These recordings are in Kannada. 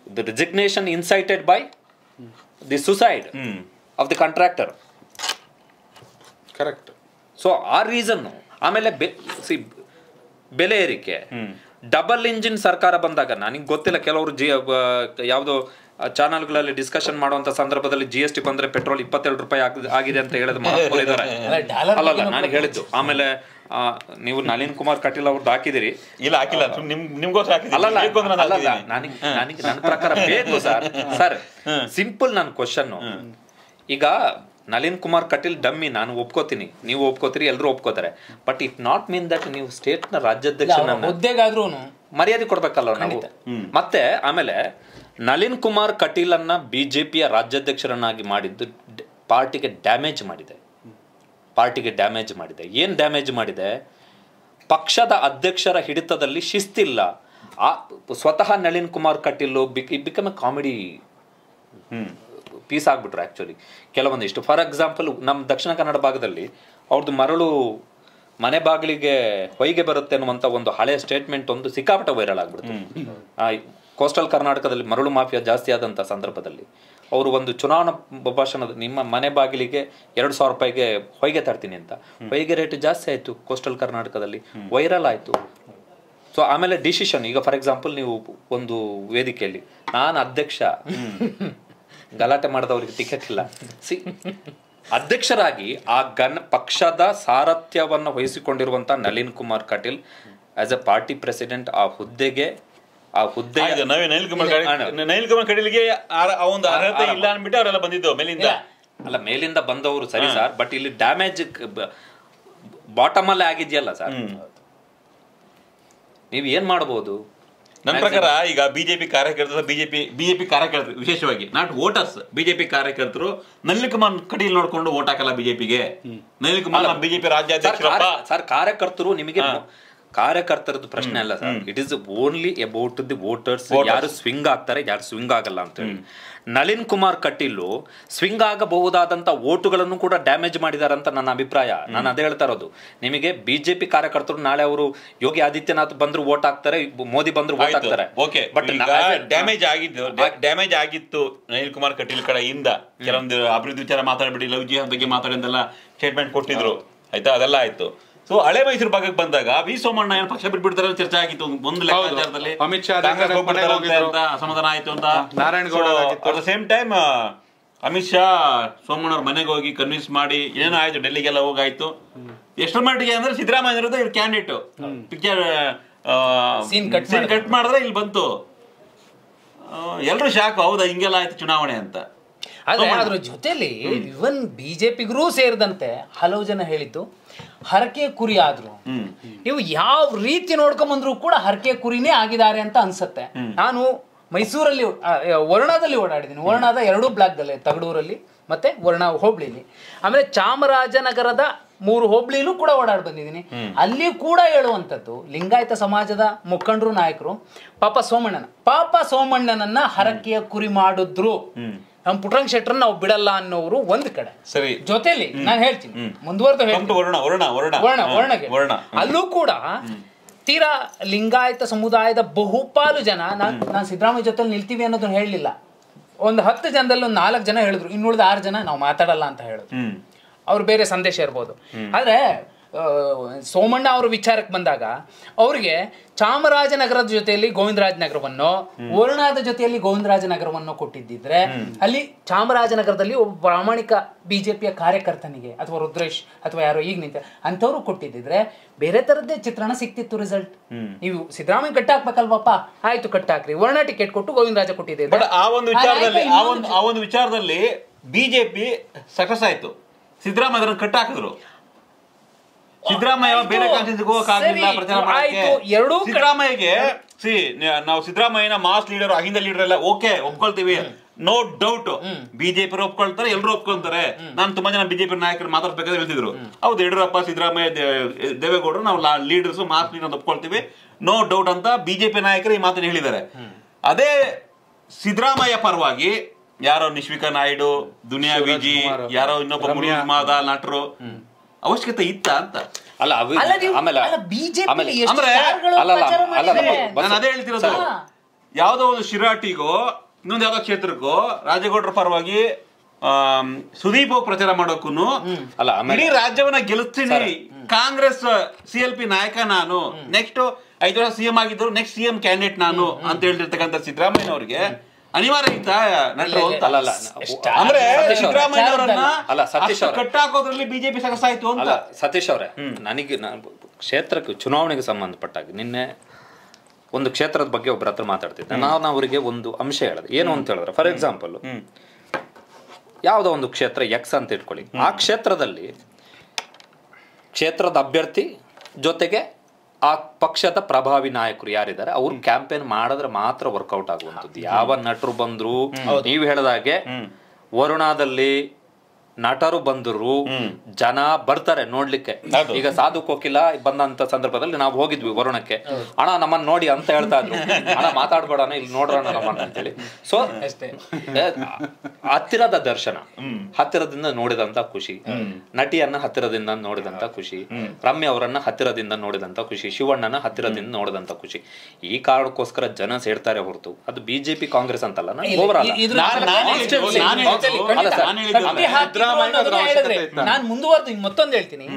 The resignation incited by the suicide of the contractor correct so ಆ ರೀಸನ್ ಆಮೇಲೆ ಸಿ ಬೆಲೆ ಏರಿಕೆ ಡಬಲ್ ಇಂಜಿನ್ ಸರ್ಕಾರ ಬಂದಾಗ ನನಗೆ ಗೊತ್ತಿಲ್ಲ ಕೆಲವರು ಜಿ ಯಾವುದೋ ಚಾನಲ್ಗಳಲ್ಲಿ ಡಿಸ್ಕಷನ್ ಮಾಡುವಂತ ಸಂದರ್ಭದಲ್ಲಿ ಜಿ ಎಸ್ ಟಿ ಬಂದ್ರೆ ಪೆಟ್ರೋಲ್ ಇಪ್ಪತ್ತೆರಡು ರೂಪಾಯಿ ಆಗ್- ಆಗಿದೆ ಅಂತ ಹೇಳಿದ ಮಹಾತ್ಮರು ಇದ್ದಾರೆ ಡಾಲರ್ ಅಲ್ಲಲ್ಲ ನಾನು ಹೇಳಿದ್ದು ಆಮೇಲೆ ಆ, ನೀವು ನಳಿನ್ ಕುಮಾರ್ ಕಟೀಲ್ ಅವ್ರದ್ದು ಹಾಕಿದಿರಿ ಇಲ್ಲ ಹಾಕಿಲ್ಲ ಸುಮ್ನೆ ನಿಮ್ ನಿಮ್ಗೋಸ್ಕರ ಹಾಕಿದ್ದೀನಿ. ಅಲ್ಲಲ್ಲ ಬೇಕು ಅಂದ್ರೆ ನಾನು ಅಲ್ಲಲ್ಲ ಹಾಕಿದ್ದೀನಿ. ನನಗೆ ನನಗೆ ನನ್ನ ಪ್ರಕಾರ ಬೇಕು ಸರ್ ಸರ್ ಸಿಂಪಲ್ ನನ್ನ ಕ್ವಶನ್ ಈಗ ನಳಿನ್ ಕುಮಾರ್ ಕಟೀಲ್ ಡಮ್ಮಿ ನಾನು ಒಪ್ಕೋತೀನಿ ನೀವು ಒಪ್ಕೋತೀರಿ ಎಲ್ಲರೂ ಒಪ್ಕೋತಾರೆ but it not mean that ನೀವು ಸ್ಟೇಟ್ ನ ರಾಜ್ಯಾಧ್ಯಕ್ಷನ ಹುದ್ದೆಗಾದ್ರೂ ಮರ್ಯಾದೆ ಕೊಡ್ಬೇಕಲ್ಲ ನಾವು ಮತ್ತೆ ಆಮೇಲೆ ನಳಿನ್ ಕುಮಾರ್ ಕಟೀಲ್ ಅನ್ನ ಬಿಜೆಪಿಯ ರಾಜ್ಯಾಧ್ಯಕ್ಷರನ್ನಾಗಿ ಮಾಡಿದ್ದು ಡ್- ಪಾರ್ಟಿಗೆ ಡ್ಯಾಮೇಜ್ ಮಾಡಿದೆ ಪಾರ್ಟಿಗೆ ಡ್ಯಾಮೇಜ್ ಮಾಡಿದೆ ಏನ್ ಡ್ಯಾಮೇಜ್ ಮಾಡಿದೆ ಪಕ್ಷದ ಅಧ್ಯಕ್ಷರ ಹಿಡಿತದಲ್ಲಿ ಶಿಸ್ತಿಲ್ಲ ಆ ಸ್ವತಃ Nalin Kumar Kateel become a comedy piece ಆಗ್ಬಿಟ್ರು ಆ್ಯಕ್ಚುಲಿ ಕೆಲವೊಂದಿಷ್ಟು ಫಾರ್ ಎಕ್ಸಾಂಪಲ್ ನಮ್ಮ ದಕ್ಷಿಣ ಕನ್ನಡ ಭಾಗದಲ್ಲಿ ಅವ್ರದ್ದು ಮರಳು ಮನೆ ಬಾಗಿಲಿಗೆ ಹೊಯ್ಗೆ ಬರುತ್ತೆ ಅನ್ನುವಂಥ ಒಂದು ಹಳೆಯ ಸ್ಟೇಟ್ಮೆಂಟ್ ಒಂದು ಸಿಕ್ಕಾಪಟ್ಟೆ ವೈರಲ್ ಆಗ್ಬಿಡ್ತು ಆ, ಕೋಸ್ಟಲ್ ಕರ್ನಾಟಕದಲ್ಲಿ ಮರಳು ಮಾಫಿಯಾ ಜಾಸ್ತಿ ಆದಂಥ ಸಂದರ್ಭದಲ್ಲಿ ಅವರು ಒಂದು ಚುನಾವಣಾ ಭಾಷಣದ ನಿಮ್ಮ ಮನೆ ಬಾಗಿಲಿಗೆ ಎರಡು ಸಾವಿರ ರೂಪಾಯಿಗೆ ಹೊಯ್ಗೆ ತರ್ತೀನಿ ಅಂತ ಹೊಯ್ಗೆ ರೇಟ್ ಜಾಸ್ತಿ ಆಯಿತು ಕೋಸ್ಟಲ್ ಕರ್ನಾಟಕದಲ್ಲಿ ವೈರಲ್ ಆಯಿತು ಸೊ ಆಮೇಲೆ ಡಿಸಿಷನ್ ಈಗ ಫಾರ್ ಎಕ್ಸಾಂಪಲ್ ನೀವು ಒಂದು ವೇದಿಕೆಯಲ್ಲಿ ನಾನು ಅಧ್ಯಕ್ಷ ಗಲಾಟೆ ಮಾಡಿದವರಿಗೆ ಟಿಕೆಟ್ ಇಲ್ಲ ಸಿ ಅಧ್ಯಕ್ಷರಾಗಿ ಆ ಗನ್ ಪಕ್ಷದ ಸಾರಥ್ಯವನ್ನು ವಹಿಸಿಕೊಂಡಿರುವಂತ Nalin Kumar Kateel as a party president ಆ ಹುದ್ದೆಗೆ ಆ ಹುದ್ದೆ ಆಯ್ತು, ನಾವೇ ನೈಲ್ ಕುಮಾರ್ ಕಡಿ- ಅಣ್ಣ. ನೈಲ್ ಕುಮಾರ್ ಕಡಲಿಗೆ ಆ ಒಂದು ಅರ್ಹತೆ ಇಲ್ಲ ಅನ್ಬಿಟ್ಟು ಅವರೆಲ್ಲ ಬಂದಿದ್ದು ಮೇಲಿಂದ ಅಲ್ಲ ಮೇಲಿಂದ ಬಂದವರು ಸರಿ ಸರ್ ಬಟ್ ಇಲ್ಲಿ ಡ್ಯಾಮೇಜ್ ಬಾಟಮ್ ಅಲ್ಲೇ ಆಗಿದೆಯಲ್ಲ ಸರ್ ನೀವು ಏನ್ ಮಾಡಬಹುದು ನನ್ನ ಪ್ರಕಾರ ಈಗ ಬಿಜೆಪಿ ಕಾರ್ಯಕರ್ತರು ಬಿಜೆಪಿ ಬಿಜೆಪಿ ಕಾರ್ಯಕರ್ತರು ವಿಶೇಷವಾಗಿ ನಾಟ್ ವೋಟರ್ಸ್ ಬಿಜೆಪಿ ಕಾರ್ಯಕರ್ತರು ನಳಿನ್ ಕುಮಾರ್ ಕಟೀಲ್ ನೋಡ್ಕೊಂಡು ವೋಟ್ ಹಾಕಲ್ಲ ಬಿಜೆಪಿಗೆ ನಳಿನ್ ಕುಮಾರ್ ಬಿಜೆಪಿ ರಾಜ್ಯಾಧ್ಯಕ್ಷರಪ್ಪ ಸರ್ ಕಾರ್ಯಕರ್ತರು ನಿಮಗೆ ಕಾರ್ಯಕರ್ತರದ್ದು ಪ್ರಶ್ನೆ ಅಲ್ಲ sir it is only about the voters ಯಾರು ಸ್ವಿಂಗ್ ಆಗ್ತಾರೆ ಯಾರು ಸ್ವಿಂಗ್ ಆಗಲ್ಲ ಅಂತ ಹೇಳಿ ನಳಿನ್ ಕುಮಾರ್ ಕಟೀಲು ಸ್ವಿಂಗ್ ಆಗಬಹುದಾದಂತ ಓಟುಗಳನ್ನು ಕೂಡ ಡ್ಯಾಮೇಜ್ ಮಾಡಿದಾರಂತ ನನ್ನ ಅಭಿಪ್ರಾಯ ನಾನು ಅದೇ ಹೇಳ್ತಾ ಇರೋದು ನಿಮಗೆ ಬಿಜೆಪಿ ಕಾರ್ಯಕರ್ತರು ನಾಳೆ ಅವರು ಯೋಗಿ ಆದಿತ್ಯನಾಥ್ ಬಂದ್ರು ವೋಟ್ ಹಾಕ್ತಾರೆ ಮೋದಿ ಬಂದ್ರು ವೋಟ್ ಆಯ್ತು ಹಾಕ್ತಾರೆ ಓಕೆ ಬಟ್ ಬಟ್ ಡ್ಯಾಮೇಜ್ ಆಗಿದ್ದು ಡ್ಯಾಮೇಜ್ ಆಗಿತ್ತು ನಳಿನ್ ಕುಮಾರ್ ಕಟೀಲ್ ಕಡೆಯಿಂದ ಕೆಲವೊಂದು ಅಭಿವೃದ್ಧಿ ವಿಚಾರ ಮಾತಾಡ್ಬಿಟ್ಟು ಲವ್ ಜಿಹಾದ್ ಬಗ್ಗೆ ಮಾತಾಡಿಂದೆಲ್ಲ ಸ್ಟೇಟ್ಮೆಂಟ್ ಕೊಟ್ಟಿದ್ರು ಆಯ್ತಾ ಅದೆಲ್ಲ ಆಯ್ತು ಸೊ ಹಳೆ ಮೈಸೂರು ಭಾಗಕ್ಕೆ ಬಂದಾಗ ವಿ ಸೋಮಣ್ಣ ಏನು ಪಕ್ಷ ಬಿಟ್ಬಿಡ್ತಾರೆ ಅಂತ ಚರ್ಚೆ ಆಗಿತ್ತು ಒಂದು- ಒಂದು ಲೆಕ್ಕಾಚಾರದಲ್ಲಿ ಅಮಿತ್ ಶಾ ಕಾಂಗ್ರೆಸ್ ಅಧಿಕಾರಕ್ಕೆ ಹೋಗ್ಬಿಡ್ತಾರೆ ಮನೆಗೆ ಹೋಗಿದ್ರು. ಅಂತ ಅಸಮಾಧಾನ ಆಯ್ತು ಅಂತ ನಾರಾಯಣಗೌಡ ಆಗಿತ್ತು. At the same time Amit Shah Somanna ಅವ್ರ ಮನೆಗೆ ಹೋಗಿ ಕನ್ವಿನ್ಸ್ ಮಾಡಿ ಏನೋ ಆಯ್ತು ಡೆಲ್ಲಿಗೆಲ್ಲ ಹೋಗಾಯ್ತು ಎಷ್ಟರ ಮಟ್ಟಿಗೆ ಅಂದ್ರೆ ಸಿದ್ದರಾಮಯ್ಯ ಇರೋದು ಇವ್ರು candidate picture Scene cut scene cut ಮಾಡಿದ್ರೆ ಇಲ್ಲಿ ಬಂತು ಎಲ್ಲರೂ ಶಾಕ್ ಹೌದಾ ಹಿಂಗೆಲ್ಲ ಆಯ್ತು ಚುನಾವಣೆ ಅಂತ ಆದ್ರೆ ಅದ್ರ ಜೊತೆಲಿ ಇವನ್ ಬಿಜೆಪಿಗರೂ ಸೇರಿದಂತೆ ಹಲವು ಜನ ಹೇಳಿದ್ದು ಹರಕೆ ಕುರಿ ಆದ್ರು ನೀವು ಯಾವ ರೀತಿ ನೋಡ್ಕೊಂಬಂದ್ರು ಕೂಡ ಹರಕೆ ಕುರಿನೇ ಆಗಿದ್ದಾರೆ ಅಂತ ಅನ್ಸತ್ತೆ ನಾನು ಮೈಸೂರಲ್ಲಿ ಆ, ವರ್ಣದಲ್ಲಿ ಓಡಾಡಿದ್ದೀನಿ ವರ್ಣದ ಎರಡೂ ಬ್ಲಾಕ್ದಲ್ಲಿ ತಗಡೂರಲ್ಲಿ ಮತ್ತೆ ವರ್ಣ ಹೋಬಳಿಲಿ ಆಮೇಲೆ ಚಾಮರಾಜನಗರದ ಮೂರು ಹೋಬಳಿಲೂ ಕೂಡ ಓಡಾಡಿ ಬಂದಿದ್ದೀನಿ ಅಲ್ಲಿ ಕೂಡ ಹೇಳುವಂಥದ್ದು ಲಿಂಗಾಯತ ಸಮಾಜದ ಮುಖಂಡರು ನಾಯಕರು ಪಾಪ ಸೋಮಣ್ಣನ ಪಾಪ ಸೋಮಣ್ಣನನ್ನ ಹರಕೆಯ ಕುರಿ ಮಾಡಿದ್ರು ನಮ್ಮ ಪುಟ್ರಂಗ್ ಶೆಟ್ರನ್ನ ನಾವು ಬಿಡಲ್ಲ ಅನ್ನೋರು ಒಂದ್ ಕಡೆ ಸರಿ ಜೊತೆಲಿ ನಾನು ಹೇಳ್ತೀನಿ ಮುಂದುವರೆದು Come to ಹೇಳ್ತೀನಿ ವರ್ಣ ವರ್ಣ ವರ್ಣ ವರ್ಣ ವರ್ಣಗೆ ವರ್ಣ ಅಲ್ಲೂ ಕೂಡ ತೀರಾ ಲಿಂಗಾಯತ ಸಮುದಾಯದ ಬಹುಪಾಲು ಜನ ನಾನ್ ನಾನು ಸಿದ್ದರಾಮಯ್ಯ ಜೊತೆ ನಿಲ್ತೀವಿ ಅನ್ನೋದನ್ನ ಹೇಳಲಿಲ್ಲ ಒಂದು ಹತ್ತು ಜನದಲ್ಲಿ ಒಂದು ನಾಲ್ಕು ಜನ ಹೇಳಿದ್ರು ಇನ್ನುಳಿದ ಆರು ಜನ ನಾವು ಮಾತಾಡಲ್ಲ ಅಂತ ಹೇಳಿದ್ರು ಹ್ಮ್ ಅವ್ರು ಬೇರೆ ಸಂದೇಶ ಇರ್ಬೋದು ಆದ್ರೆ ಆ, ಸೋಮಣ್ಣ ಅವರ ವಿಚಾರಕ್ಕೆ ಬಂದಾಗ ಅವ್ರಿಗೆ ಚಾಮರಾಜನಗರದ ಜೊತೆಯಲ್ಲಿ ಗೋವಿಂದರಾಜ ನಗರವನ್ನು ವರ್ಣಾದ ಜೊತೆಯಲ್ಲಿ ಗೋವಿಂದರಾಜ ನಗರವನ್ನು ಕೊಟ್ಟಿದ್ದಿದ್ರೆ ಅಲ್ಲಿ ಚಾಮರಾಜನಗರದಲ್ಲಿ ಒಬ್ಬ ಪ್ರಾಮಾಣಿಕ ಬಿಜೆಪಿಯ ಕಾರ್ಯಕರ್ತನಿಗೆ ಅಥವಾ ರುದ್ರೇಶ್ ಅಥವಾ ಯಾರೋ ಈಗ ನಿಂತ ಅಂಥವ್ರು ಕೊಟ್ಟಿದ್ದಿದ್ರೆ ಬೇರೆ ತರದ್ದೇ ಚಿತ್ರಣ ಸಿಕ್ತಿತ್ತು ರಿಸಲ್ಟ್ ನೀವು ಸಿದ್ದರಾಮಯ್ಯ ಕಟ್ಟಾಕ್ಬೇಕಲ್ವಪ್ಪ ಆಯ್ತು ಕಟ್ಟಾಕ್ರಿ ವರ್ಣ ಟಿಕೆಟ್ ಕೊಟ್ಟು ಗೋವಿಂದರಾಜ ಕೊಟ್ಟಿದ್ದೆ ಬಟ್ ಆ ಒಂದು ವಿಚಾರದಲ್ಲಿ ಆ ಒಂದು ಆ ಒಂದು ವಿಚಾರದಲ್ಲಿ ಬಿಜೆಪಿ ಸಕ್ಸಸ್ ಆಯ್ತು ಸಿದ್ದರಾಮಯ್ಯ ಅದನ್ನ ಕಟ್ ಹಾಕಿದ್ರು ಸಿದ್ದರಾಮಯ್ಯ ಬೇರೆ ಕಾನ್ಸ್ಟಿಟ್ಯೂನ್ಸಿಗೆ ಹೋಗಕ್ಕಾಗಿಲ್ಲ ಸರಿ, ಪ್ರಚಾರ ಮಾಡಕ್ಕೆ ಆಯ್ತು, ಎರಡೂ ಕಡೆ- ಸಿದ್ದರಾಮಯ್ಯಗೆ ಸಿ ನಾವು ಸಿದ್ದರಾಮಯ್ಯನ ಮಾಸ್ ಲೀಡರ್ ಅಹಿಂದ ಲೀಡರ್ ಎಲ್ಲ ಓಕೆ ಒಪ್ಕೊಳ್ತೀವಿ ನೋ ಡೌಟ್ ಬಿಜೆಪಿ ಒಪ್ಕೊಳ್ತಾರೆ ಎಲ್ಲರೂ ಒಪ್ಕೊಂತಾರೆ ನಾನು ತುಂಬಾ ಜನ ಬಿಜೆಪಿ ನಾಯಕರು ಮಾತಾಡ್ಬೇಕಾದ್ರೆ ಹೇಳ್ತಿದ್ರು ಹೌದು ಯಡಿಯೂರಪ್ಪ ಸಿದ್ದರಾಮಯ್ಯ ದೇ- ದೇವೇಗೌಡರು ನಾವು ಲೀಡರ್ಸ್ ಮಾಸ್ ಲೀಡರ್ ಅಂತ ಒಪ್ಕೊಳ್ತೀವಿ ನೋ ಡೌಟ್ ಅಂತ ಬಿಜೆಪಿ ನಾಯಕರು ಈ ಮಾತನ್ನ ಹೇಳಿದ್ದಾರೆ ಅದೇ ಸಿದ್ದರಾಮಯ್ಯ ಪರವಾಗಿ ಯಾರೋ ನಿಶ್ವಿಕಾ ನಾಯ್ಡು ದುನಿಯಾ ವಿಜಿ ಯಾರೋ ಇನ್ನೊಬ್ಬ ಮುನಿಯರ್ ಮಾದ ನಟರು ಅವಶ್ಯಕತೆ ಇತ್ತ ಅಂತ ಅಲ್ಲ ಅವಿ- ಅಲ್ಲ ನೀವು- ಆಮೇಲೆ ಅಲ್ಲ, BJP ಲಿ ಆಮೇಲೆ ಎಷ್ಟು ಅಂದ್ರೆ- ಸ್ಟಾರ್ಗಳು ಅಲ್ಲಲ್ಲ, ಪ್ರಚಾರ ಅಲ್ಲಲ್ಲ, ಮಾಡಿದ್ದಾರೆ? ಬಸ್- ನಾನು ಅದೇ ಹೇಳ್ತಿರೋದು ಹಾ. ಯಾವ್ದೋ ಒಂದು ಶಿರಾಟಿಗೋ ಇನ್ನೊಂದು ಯಾವ್ದೋ ಕ್ಷೇತ್ರಕ್ಕೋ ರಾಜೇಗೌಡರ ಪರವಾಗಿ ಆಮ್, ಸುದೀಪ್ ಹೋಗಿ ಪ್ರಚಾರ ಮಾಡೋಕ್ಕೂ ಅಲ್ಲ, ಆಮೇಲೆ- ಇಡೀ ರಾಜ್ಯವನ್ನ ಗೆಲ್ಲಿಸ್ತೀನಿ ಕಾಂಗ್ರೆಸ್ ಸಿ ಎಲ್ ಪಿ ನಾಯಕ ನಾನು ನೆಕ್ಸ್ಟ್ ಐದು ವರ್ಷ ಸಿಎಂ ಆಗಿದ್ರು ನೆಕ್ಸ್ಟ್ ಸಿಎಂ ಕ್ಯಾಂಡಿಡೇಟ್ ನಾನು ಅಂತ ಹೇಳ್ತಿರ್ತಕ್ಕಂಥ ಸಿದ್ದರಾಮಯ್ಯ ಅವರಿಗೆ ಅನಿವಾರ್ಯ ಇತ್ತ ನಟರು ಅಂತ ಅಲ್ಲ ಅಲ್ಲ ಅಂದ್ರೆ ಸತೀಶ್ ಅವ್ರೆ. ಸಿದ್ದರಾಮಯ್ಯ ಅವರನ್ನ ಅಲ್ಲ, ಸತೀಶ್ ಅವ್ರೆ. ಕಟ್ಟಾಕೋದ್ರಲ್ಲಿ ಬಿಜೆಪಿ ಸಕ್ಸಸ್ ಆಯ್ತು ಅಂತ ಅಲ್ಲ ಸತೀಶ್ ಅವರೇ ನನಗೆ ನಾನು ಕ್ಷೇತ್ರಕ್ಕೆ ಚುನಾವಣೆಗೆ ಸಂಬಂಧಪಟ್ಟಾಗ ನಿನ್ನೆ ಒಂದು ಕ್ಷೇತ್ರದ ಬಗ್ಗೆ ಒಬ್ಬರ ಹತ್ರ ಮಾತಾಡ್ತಿದ್ದೆ ನಾನು ಅವರಿಗೆ ಒಂದು ಅಂಶ ಹೇಳಿದೆ ಏನು ಅಂತ ಹೇಳಿದ್ರೆ ಫಾರ್ ಎಕ್ಸಾಂಪಲ್ ಯಾವುದೋ ಒಂದು ಕ್ಷೇತ್ರ ಎಕ್ಸ್ ಅಂತ ಇಟ್ಕೊಳ್ಳಿ ಆ ಕ್ಷೇತ್ರದಲ್ಲಿ ಕ್ಷೇತ್ರದ ಅಭ್ಯರ್ಥಿ ಜೊತೆಗೆ ಆ ಪಕ್ಷದ ಪ್ರಭಾವಿ ನಾಯಕರು ಯಾರಿದ್ದಾರೆ ಅವ್ರು ಕ್ಯಾಂಪೇನ್ ಮಾಡಿದ್ರೆ ಮಾತ್ರ ವರ್ಕೌಟ್ ಆಗುವಂಥದ್ದು ಯಾವ ನಟರು ಬಂದ್ರು ನೀವು ಹೇಳಿದಾಗೆ ವರುಣಾದಲ್ಲಿ ನಟರು ಬಂದರು ಜನ ಬರ್ತಾರೆ ನೋಡ್ಲಿಕ್ಕೆ ಈಗ ಸಾಧು ಕೋಕಿಲ ಬಂದಂತ ಸಂದರ್ಭದಲ್ಲಿ ನಾವು ಹೋಗಿದ್ವಿ ವರುಣಕ್ಕೆ ಅಣ್ಣ ನಮ್ಮನ್ನ ನೋಡಿ ಅಂತ ಹೇಳ್ತಾ ಇದ್ರು ಅಣ್ಣ ಮಾತಾಡ್ಬೇಡಣ ಇಲ್ಲಿ ನೋಡ್ರೋಣ ನಮ್ಮನ್ನ ಅಂತೇಳಿ ಸೊ ಅಷ್ಟೇ ಹತ್ತಿರದ ದರ್ಶನ ಹತ್ತಿರದಿಂದ ನೋಡಿದಂತ ಖುಷಿ ನಟಿಯನ್ನ ಹತ್ತಿರದಿಂದ ನೋಡಿದಂತ ಖುಷಿ ರಮ್ಯ ಅವರನ್ನ ಹತ್ತಿರದಿಂದ ನೋಡಿದಂತ ಖುಷಿ ಶಿವಣ್ಣನ ಹತ್ತಿರದಿಂದ ನೋಡಿದಂತ ಖುಷಿ ಈ ಕಾರಣಕ್ಕೋಸ್ಕರ ಜನ ಸೇರ್ತಾರೆ ಹೊರತು ಅದು ಬಿಜೆಪಿ ಕಾಂಗ್ರೆಸ್ ಅಂತಲ್ಲ ನಾನು ಓವರ್ ಇ- ಇದ್ರ ನಾನ್- ನಾನ್ ಹೇಳಿದ್ದು- Constituency, ನಾನ್ ಹೇಳಿದ್ದು- Constituency, ಅಲ್ಲ ಸರ್, ನಾನ್ ಹೇಳಿದ್ದು ಕಟ್ಟಿ ಹಾಕಿದ್ರು ಸಿದ್ದರಾಮಯ್ಯ ಅನ್ನೋದನ್ನ ಅವ್ರ ಹೇಳಿದ್ರೆ ಅವಶ್ಯಕತೆ ಇತ್ತ? ನಾನು ಮುಂದುವರೆದು ಈಗ ಮತ್ತೊಂದು ಹೇಳ್ತೀನಿ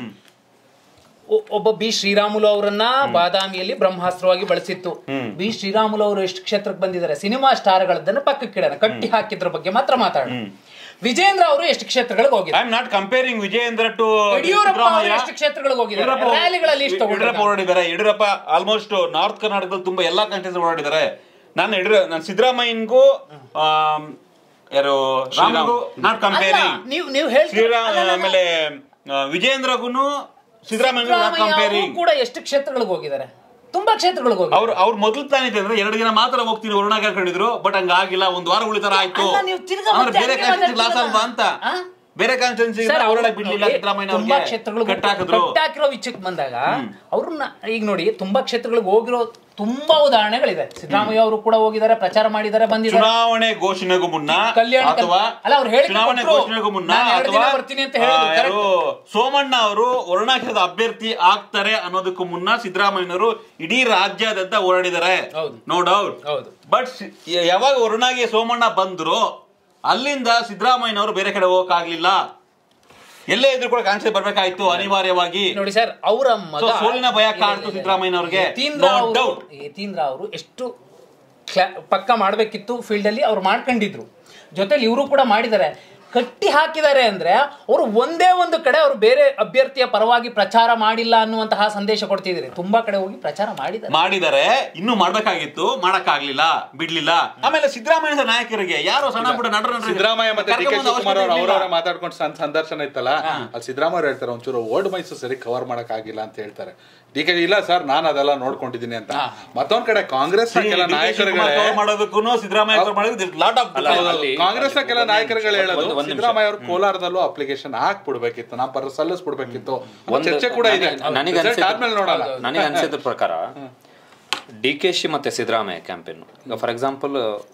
ಒ- ಒಬ್ಬ ಬಿ ಶ್ರೀರಾಮುಲು ಅವರನ್ನ ಬಾದಾಮಿಯಲ್ಲಿ ಬ್ರಹ್ಮಾಸ್ತ್ರವಾಗಿ ಬಳಸಿತ್ತು ಬಿ ಶ್ರೀರಾಮುಲು ಅವರು ಎಷ್ಟು ಕ್ಷೇತ್ರಕ್ಕೆ ಬಂದಿದ್ದಾರೆ ಸಿನಿಮಾ ಸ್ಟಾರ್ಗಳದ್ದನ್ನ ಪಕ್ಕಕ್ಕಿಡೋಣ ಕಟ್ಟಿ ಹಾಕಿದ್ರ ಬಗ್ಗೆ ಮಾತ್ರ ಮಾತಾಡೋಣ ವಿಜೇಂದ್ರ ಅವರು ಎಷ್ಟು ಕ್ಷೇತ್ರಗಳಿಗೆ ಐ ಹೋಗಿದ್ದಾರೆ am not comparing Vijayendra to Yediyurappa ಅವರು ಎಷ್ಟು ಕ್ಷೇತ್ರಗಳಿಗೆ ಹೋಗಿದ್ದಾರೆ ರ್ಯಾಲಿಗಳಲ್ಲಿ ಇಷ್ಟು ಯಡಿಯೂರಪ್ಪ ಓಡಾಡಿದ್ದಾರೆ ಯಡಿಯೂರಪ್ಪ ಆಲ್ಮೋಸ್ಟ್ ನಾರ್ತ್ ಕರ್ನಾಟಕದಲ್ಲಿ ತುಂಬಾ ಎಲ್ಲಾ ಕಾನ್ಸ್ಟಿಟ್ಯೂನ್ಸ್ ಓಡಾಡಿದ್ದಾರೆ ನಾನು ಯಡಿಯೂರ ನಾನು ಸಿದ್ದರಾಮಯ್ಯನ್ಗೂ ಆಮ್, ಯಾರು ರಾಮಗೂ ನಾಟ್ ಕಂಪೇರಿಂಗ್ ನೀವು ನೀವು ಹೇಳ್ತೀರ ಶ್ರೀರಾಮ್ ಆಮೇಲೆ ಆ, ವಿಜಯೇಂದ್ರಗೂ ಸಿದ್ದರಾಮಯ್ಯ ನಾಟ್ ಸಿದ್ದರಾಮಯ್ಯ ಅವರು ಕಂಪೇರಿಂಗ್ ಕೂಡ ಎಷ್ಟು ಕ್ಷೇತ್ರಗಳಿಗೆ ಹೋಗಿದ್ದಾರೆ ತುಂಬಾ ಕ್ಷೇತ್ರಗಳಿಗೆ ಹೋಗಿದ್ದಾರೆ ಅವ್ರು ಅವ್ರು ಮೊದಲು ತಾನಿದೆ ಅಂದ್ರೆ ಎರಡು ದಿನ ಮಾತ್ರ ಹೋಗ್ತೀನಿ ವರುಣಾಗ ಹಾಕೊಂಡಿದ್ರು ಬಟ್ ಹಂಗಾಗಿಲ್ಲ ಒಂದ್ ವಾರ ಉಳಿತಾರ ಆಯ್ತು ಅಲ್ಲ, ನೀವು ತಿರ್ಗಾ ಅಂದ್ರೆ ಮತ್ತೆ ಬೇರೆ ಹಂಗೆ ಕಾನ್ಸ್ಟಿಟ್ಯೂನ್ಸಿ ಲಾಸ್ ಮಾತಾಡ್ತೀರಲ್ಲ? ಅಲ್ವಾ ಅಂತ ಆ? ಬೇರೆ ಕಾನ್ಸ್ಟಿಟ್ಯೂನ್ಸಿ ಸರ್, ಅವ್ರು ಅವರೊಳಗೆ ಬಿಡ್ಲಿಲ್ಲ ನೋಡಿ, ಸಿದ್ದರಾಮಯ್ಯ ತುಂಬಾ ಅವ್ರಿಗೆ ಕ್ಷೇತ್ರಗಳಿಗೆ ಕಟ್ ಹಾಕಿದ್ರು ಕಟ್ಟಾಕಿರೋ ವಿಷಯಕ್ಕೆ ಬಂದಾಗ ಅವ್ರನ್ನ ಈಗ ನೋಡಿ ತುಂಬಾ ಕ್ಷೇತ್ರಗಳಿಗೆ ಹೋಗಿರೋ ತುಂಬಾ ಉದಾಹರಣೆಗಳಿದೆ ಸಿದ್ದರಾಮಯ್ಯ ಅವರು ಕೂಡ ಹೋಗಿದ್ದಾರೆ ಪ್ರಚಾರ ಮಾಡಿದ್ದಾರೆ ಬಂದಿದ್ದಾರೆ ಚುನಾವಣೆ ಘೋಷಣೆಗೂ ಮುನ್ನ ಕಲ್ಯಾಣ ಕಲ್- ಅಥವಾ ಅಲ್ಲ, ಅವ್ರು ಹೇಳಿಕೆ ಚುನಾವಣೆ ಕೊಟ್ರು. ಘೋಷಣೆಗೂ ಮುನ್ನ ನಾನು ಎರಡು ದಿನ ಅಥವಾ ಬರ್ತೀನಿ ಅಂತ ಹೇಳಿದ್ರು, ಆ, ಯಾರು ಸೋಮಣ್ಣ ಅವರು ವರ್ಣಾಕ್ಷರದ ಅಭ್ಯರ್ಥಿ ಆಗ್ತಾರೆ ಅನ್ನೋದಕ್ಕೂ ಮುನ್ನ ಸಿದ್ದರಾಮಯ್ಯನವರು ಇಡೀ ರಾಜ್ಯಾದ್ಯಂತ ಓಡಾಡಿದ್ದಾರೆ ಹೌದು. ನೋ ಡೌಟ್ ಹೌದು. ಬಟ್ ಯಾವಾಗ ವರುಣಾಗೆ ಸೋಮಣ್ಣ ಬಂದ್ರು ಅಲ್ಲಿಂದ ಸಿದ್ದರಾಮಯ್ಯನವರು ಬೇರೆ ಕಡೆ ಹೋಗಕ್ಕಾಗ್ಲಿಲ್ಲ ಎಲ್ಲೇ ಇದ್ರು ಕೂಡ ಕಾಣಿಸಿ ಬರ್ಬೇಕಾಯ್ತು ಅನಿವಾರ್ಯವಾಗಿ ನೋಡಿ ಸರ್ ಅವರ ಮಗ So, ಸೋಲಿನ ಭಯ ಕಾಡ್ತು ಸಿದ್ದರಾಮಯ್ಯನವ್ರಿಗೆ. ಯತೀಂದ್ರ No ಅವರು doubt. ಯತೀಂದ್ರ ಅವರು ಎಷ್ಟು ಕ್ಲಾ- ಪಕ್ಕ ಮಾಡ್ಬೇಕಿತ್ತು ಫೀಲ್ಡ್ ಅಲ್ಲಿ ಅವ್ರು ಮಾಡ್ಕೊಂಡಿದ್ರು ಜೊತೆಲಿ ಇವರು ಕೂಡ ಮಾಡಿದ್ದಾರೆ ಕಟ್ಟಿ ಹಾಕಿದ್ದಾರೆ ಅಂದ್ರೆ ಅವರು ಒಂದೇ ಒಂದು ಕಡೆ ಅವರು ಬೇರೆ ಅಭ್ಯರ್ಥಿಯ ಪರವಾಗಿ ಪ್ರಚಾರ ಮಾಡಿಲ್ಲ ಅನ್ನುವಂತಹ ಸಂದೇಶ ಕೊಡ್ತಿದ್ದಾರೆ ತುಂಬಾ ಕಡೆ ಹೋಗಿ ಪ್ರಚಾರ ಮಾಡಿದ್ದಾರೆ ಮಾಡಿದ್ದಾರೆ ಇನ್ನು ಮಾಡ್ಬೇಕಾಗಿತ್ತು ಮಾಡಕ್ಕಾಗ್ಲಿಲ್ಲ ಬಿಡ್ಲಿಲ್ಲ ಆಮೇಲೆ ಸಿದ್ದರಾಮಯ್ಯ ನಾಯಕರಿಗೆ ಯಾರೋ ಸಣ್ಣ ಪುಟ್ಟ ನಟರ ನಟರಿಗೆ ಸಿದ್ದರಾಮಯ್ಯ ಮತ್ತೆ ಡಿ ಕೆ ಕರ್ಕೊಂಬಂದು ಶಿವಕುಮಾರ್ ಅವ್ರು ಅವಶ್ಯಕತೆ ಅವರವರ ಮಾತಾಡ್ಕೊಂಡು ಸಂ- ಸಂದರ್ಶನ ಇತ್ತಲ್ಲ ಅಲ್ಲಿ ಸಿದ್ದರಾಮಯ್ಯ ಅವ್ರು ಹೇಳ್ತಾರೆ ಒಂಚೂರು ಓಲ್ಡ್ ಮೈಸೂರು ಸರಿ ಕವರ್ ಮಾಡಕ್ ಆಗಿಲ್ಲ ಅಂತ ಹೇಳ್ತಾರೆ ಡಿ ಕೆ ಇಲ್ಲ ಸರ್ ನಾನು ಅದೆಲ್ಲ ನೋಡ್ಕೊಂಡಿದ್ದೀನಿ ಅಂತ ಮತ್ತೊಂದ್ ಕಡೆ ಕಾಂಗ್ರೆಸ್ ನ ಕೆಲ ನಾಯಕರುಗಳೇ ಮಾಡೋದಕ್ಕೂ ಸಿದ್ದರಾಮಯ್ಯ ಅವ್ರು ಮಾಡೋದು ಲಾಟ್ ಆಫ್ ಅಲ್ಲ, ಅಲ್ಲಿ- ಕಾಂಗ್ರೆಸ್ ನ ಕೆಲ ನಾಯಕರುಗಳು ಹೇಳೋದು ಒಂದು- ಒಂದು ನಿಮಿಷ. ಸಿದ್ದರಾಮಯ್ಯ ಅವರು ಕೋಲಾರದಲ್ಲೂ ಅಪ್ಲಿಕೇಶನ್ ಹಾಕ್ಬಿಡ್ಬೇಕಿತ್ತು ನಾವು ಬರ ಸಲ್ಲಿಸ್ಬಿಡ್ಬೇಕಿತ್ತು ಒಂದು- ಚರ್ಚೆ ಕೂಡ ಇದೆ ನನಗೆ Result ಅನ್ಸಿದ್ದು- ಆದ್ಮೇಲೆ ನೋಡೋಣ ನನಗೆ ಅನ್ಸಿದ ಪ್ರಕಾರ ಡಿ ಕೆ ಶಿ ಮತ್ತೆ ಸಿದ್ದರಾಮಯ್ಯ ಕ್ಯಾಂಪೇನ್ ಈಗ ಫಾರ್ ಎಕ್ಸಾಂಪಲ್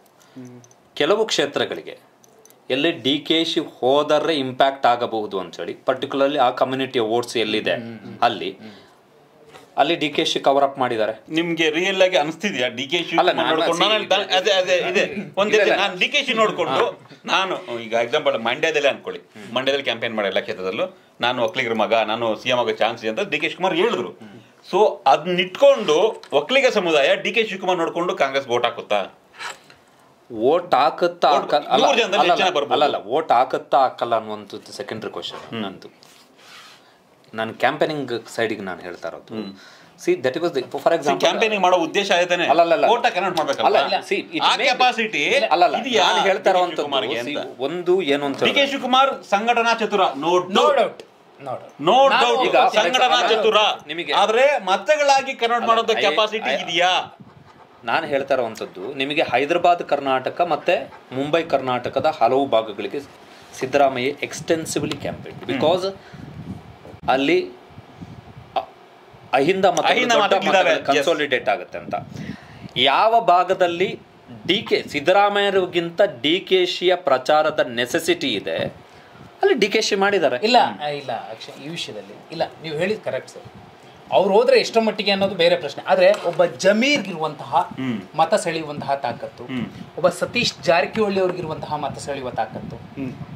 ಕೆಲವು ಕ್ಷೇತ್ರಗಳಿಗೆ ಎಲ್ಲಿ ಡಿ ಕೆ ಶಿ ಹೋದರೆ ಇಂಪ್ಯಾಕ್ಟ್ ಆಗಬಹುದು ಅಂತೇಳಿ ಪರ್ಟಿಕ್ಯುಲರ್ಲಿ ಆ ಕಮ್ಯುನಿಟಿಯ ವೋಟ್ಸ್ ಎಲ್ಲಿದೆ ಅಲ್ಲಿ ಅಲ್ಲಿ D K Shi cover up ಮಾಡಿದ್ದಾರೆ ನಿಮ್ಗೆ ರಿಯಲ್ ಆಗಿ ಅನಿಸ್ತಿದ್ಯಾ ಡಿ ಕೆ ಶಿ ಅಲ್ಲ, ನಾನು ನೋಡ್ಕೊಂಡು see- ನಾನು ಹೇಳ್ತಾ- ಅದೇ ಅದೇ ಇದೆ ಒಂದೇ ಇದೆ. ನಾನು ಡಿ ಕೆ ಶಿ ನೋಡ್ಕೊಂಡು ನಾನು ಈಗ ಎಕ್ಸಾಂಪಲ್ ಮಂಡ್ಯದಲ್ಲೇ ಅನ್ಕೊಳ್ಳಿ ಮಂಡ್ಯದಲ್ಲಿ ಕ್ಯಾಂಪೇನ್ ಮಾಡಿ ಎಲ್ಲ ಕ್ಷೇತ್ರದಲ್ಲೂ ನಾನು ಒಕ್ಕಲಿಗರ ಮಗ ನಾನು ಸಿ ಎಂ ಆಗೋ ಚಾನ್ಸ್ ಇದೆ ಅಂತ ಡಿ ಕೆ ಶಿವಕುಮಾರ್ ಹೇಳಿದ್ರು ಸೊ ಅದನ್ನ ಇಟ್ಕೊಂಡು ಒಕ್ಕಲಿಗ ಸಮುದಾಯ ಡಿ ಕೆ ಶಿವಕುಮಾರ್ ನೋಡ್ಕೊಂಡು ಕಾಂಗ್ರೆಸ್ ವೋಟ್ ಹಾಕುತ್ತಾ ಓಟ್ ಹಾಕುತ್ತಾ Vote ಹಾಕಲ್ಲ ಅಲ್ಲ ನೂರು ಜನದಲ್ಲಿ ಅಲ್ಲ, ಎಷ್ಟು ಜನ ಬರ್ಬೋದು? ಅಲ್ಲ ಅಲ್ಲ ಓಟ್ ಹಾಕುತ್ತಾ ಹಾಕಲ್ಲ ಅನ್ನುವಂಥದ್ದು ಸೆಕೆಂಡ್ರಿ ಕ್ವಶನ್ ನಂದು ನಾನು ಕ್ಯಾಂಪೇನಿಂಗ್ ಸೈಡಿಗೆ ನಾನು ಹೇಳ್ತಾ ಇರೋದು see that was for example campaigning ಮಾಡೋ ಉದ್ದೇಶ ಆಯ್ತಾನೆ ಅಲ್ಲ, ಅಲ್ಲ, ಅಲ್ಲ. ವೋಟ್ ಕನ್ವರ್ಟ್ ಮಾಡ್ಬೇಕಲ್ಲ ಅಲ್ಲ see, it ಆ may be- ಕೆಪಾಸಿಟಿ ಅಲ್ಲ ಅಲ್ಲ ನಾನು ಹೇಳ್ತಾ ಇರುವಂತದ್ದು see, ಒಂದು ಏನು ಅಂತ ಡಿ ಕೆ ಶಿವಕುಮಾರ್ ಸಂಘಟನಾ ಚತುರ no no doubt doubt no doubt no ನಾನು ಡೌಟ್ ಈಗ for ಸಂಘಟನಾ example, ಚತುರ ನಿಮಗೆ- ಆದ್ರೆ ಮತಗಳಾಗಿ ಕನ್ವರ್ಟ್ ಮಾಡೋದು ಅಲ್ಲ, I- ಕೆಪಾಸಿಟಿ I- ಇದೆಯಾ ನಾನು ಹೇಳ್ತಾ ಇರುವಂಥದ್ದು ನಿಮಗೆ ಹೈದರಾಬಾದ್ ಕರ್ನಾಟಕ ಮತ್ತೆ ಮುಂಬೈ ಕರ್ನಾಟಕದ ಹಲವು ಭಾಗಗಳಿಗೆ ಸಿದ್ದರಾಮಯ್ಯ ಎಕ್ಸ್ಟೆನ್ಸಿವ್ಲಿ ಕ್ಯಾಂಪೇನ್ ಬಿಕಾಸ್ ಅಲ್ಲಿ ಅ- ಅಹಿಂದ ಅಹಿಂದ ಮತಗಳಿದಾವೆ, yes. ಕನ್ಸಾಲಿಡೇಟ್ ಆಗುತ್ತೆ ಅಂತ ಯಾವ ಭಾಗದಲ್ಲಿ ಡಿ ಕೆ ಸಿದ್ದರಾಮಯ್ಯರಿಗಿಂತ ಡಿ ಕೆ ಶಿಯ ಪ್ರಚಾರದ ನೆಸೆಸಿಟಿ ಇದೆ ಅಲ್ಲಿ ಡಿ ಕೆ ಶಿ ಮಾಡಿದ್ದಾರೆ ಇಲ್ಲ ಆ, ಇಲ್ಲ ಅಕ್ಷಯ್ ಈ ವಿಷಯದಲ್ಲಿ ಇಲ್ಲ ನೀವು ಹೇಳಿದ್ ಕರೆಕ್ಟ್ ಸರ್ ಅವ್ರು ಹೋದ್ರೆ ಎಷ್ಟೋ ಮಟ್ಟಿಗೆ ಅನ್ನೋದು ಬೇರೆ ಪ್ರಶ್ನೆ ಆದ್ರೆ ಒಬ್ಬ ಜಮೀರ್ಗಿರುವಂತಹ ಮತ ಸೆಳೆಯುವಂತಹ ತಾಕತ್ತು ಒಬ್ಬ ಸತೀಶ್ ಜಾರಕಿಹೊಳಿ ಅವ್ರಿಗಿರುವಂತಹ ಮತ ಸೆಳೆಯುವ ತಾಕತ್ತು